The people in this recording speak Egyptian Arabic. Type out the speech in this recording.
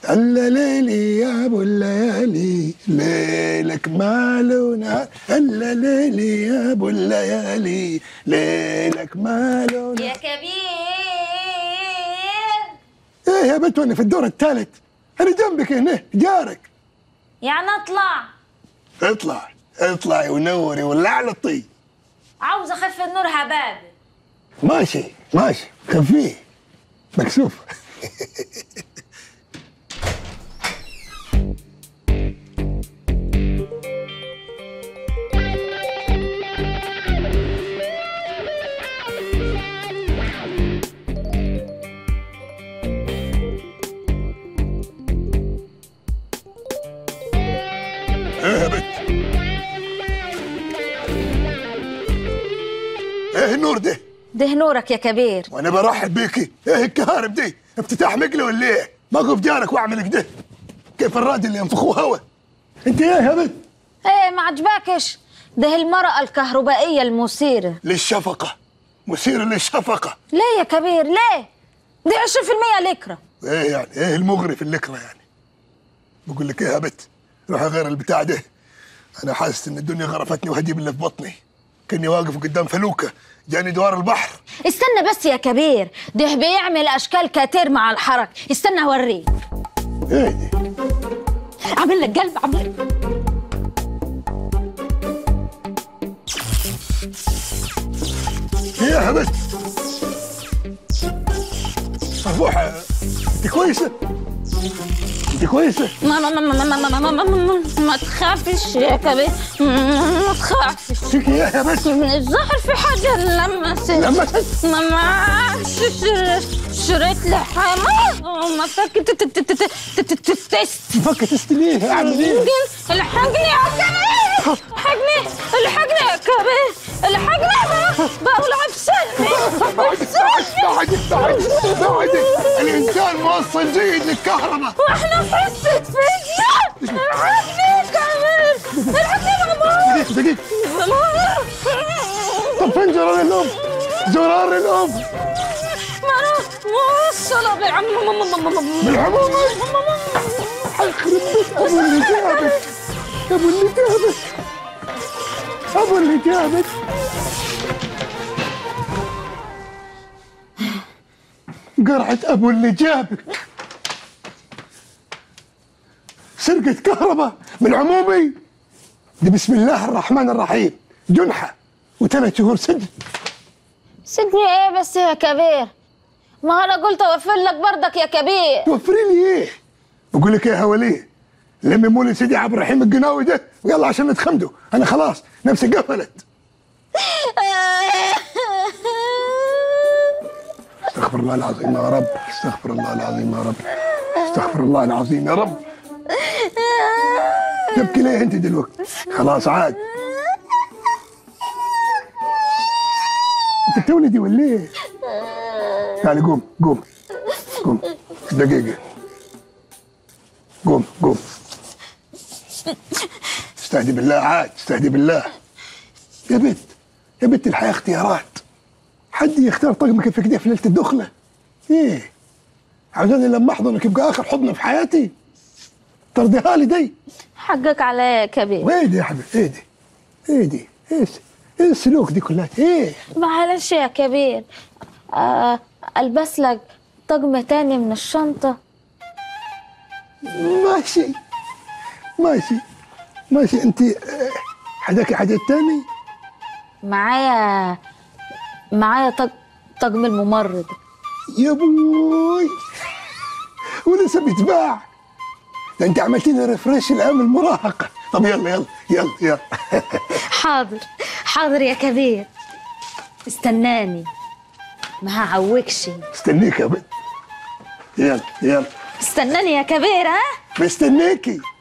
الا ليلي يا ابو الليالي ليلك ماله نهار الا ليلي يا ابو الليالي ليلك ماله يا نهار كبير ايه يا بنت وانا في الدور الثالث انا جنبك هنا جارك يعني اطلع اطلع اطلعي ونوري ولع لي الطي عاوز اخف النور حبابي ماشي ماشي خفيه مكسوف ايه يا بنت ايه النور ده ده نورك يا كبير وانا برحب بيكي ايه الكهارب دي افتتاح مقله ولا ايه ما اقف جارك واعمل كده كيف الراجل اللي ينفخوه هوا انت ايه يا بنت ايه ما عجباكش ده المرأة الكهربائية المثيرة للشفقه مثير للشفقه ليه يا كبير ليه دي 20% لكرة ايه يعني ايه المغري في اللكره يعني بقول لك ايه يا بنت روح غير البتاع ده انا حاسس ان الدنيا غرفتني وهجيب اللي في بطني كاني واقف قدام فلوكه جاني دوار البحر استنى بس يا كبير ده بيعمل اشكال كتير مع الحرك استنى اوريك ايه دي عامل لك قلب عامل لك ايه يا بنت مربوحه انت كويسه انت كويسه ما ما ما ما ما ما ما ما ما ما ما تخافش يا كبير ما تخافش فيك ايه يا بنت الظهر في حاجة لمست لمست؟ ما معكش شريت لي حاجة ما فاكر تست فك تستنيه اعمل ايه الحقني يا كبير الحقني الحقني يا كبير الحقني بقول عفسني بعدك بعدك بعدك بعدك الانسان موصل جيد للكهرباء واحنا في حصة فيزياء الحقني يا كبير الحقني يا ماما دقيقة دقيقة طب فين زرار الام؟ زرار الام موصلة بالعم بالعموم حيخرب بيت ابو اللي جابك ابو اللي جابك ابو اللي جابك قرعة ابو اللي جابك سرقة كهرباء من عمومي دي بسم الله الرحمن الرحيم جنحة وثلاث شهور سجن سجني ايه بس يا كبير ما انا قلت اوفر لك برضك يا كبير توفري لي ايه؟ بقول لك ايه يا وليه؟ لمي مولي سيدي عبد الرحيم القناوي ده ويلا عشان نتخمدوا انا خلاص نفسي قفلت استغفر الله العظيم يا رب استغفر الله العظيم يا رب استغفر الله العظيم يا رب تبكي ليه انت دلوقتي؟ خلاص عاد انت تولدي ولا ايه؟ تعالي قوم قوم قوم دقيقة قوم قوم استهدي بالله عاد استهدي بالله يا بنت يا بنت الحياة اختيارات حد يختار طقمك في كده في ليلة الدخلة ايه عاوزاني لما احضنك يبقى اخر حضن في حياتي ترضيها لي دي حقك عليا يا كبير وايه دي يا حبيبي ايه دي ايه دي ايه الس- ايه السلوك دي كلها ايه معلش يا كبير آه البس لك طقم تاني من الشنطة ماشي ماشي ماشي انت اه، حداكي حاجات تاني معايا معايا طق... طقم الممرض يا بوي ولسه بيتباع ده انت عملتي لي ريفريش الايام المراهقه طب يلا يلا يلا يلا حاضر حاضر يا كبير استناني ما هعوكش استنيك يا بنت يلا يلا استناني يا كبير ها مستنيكي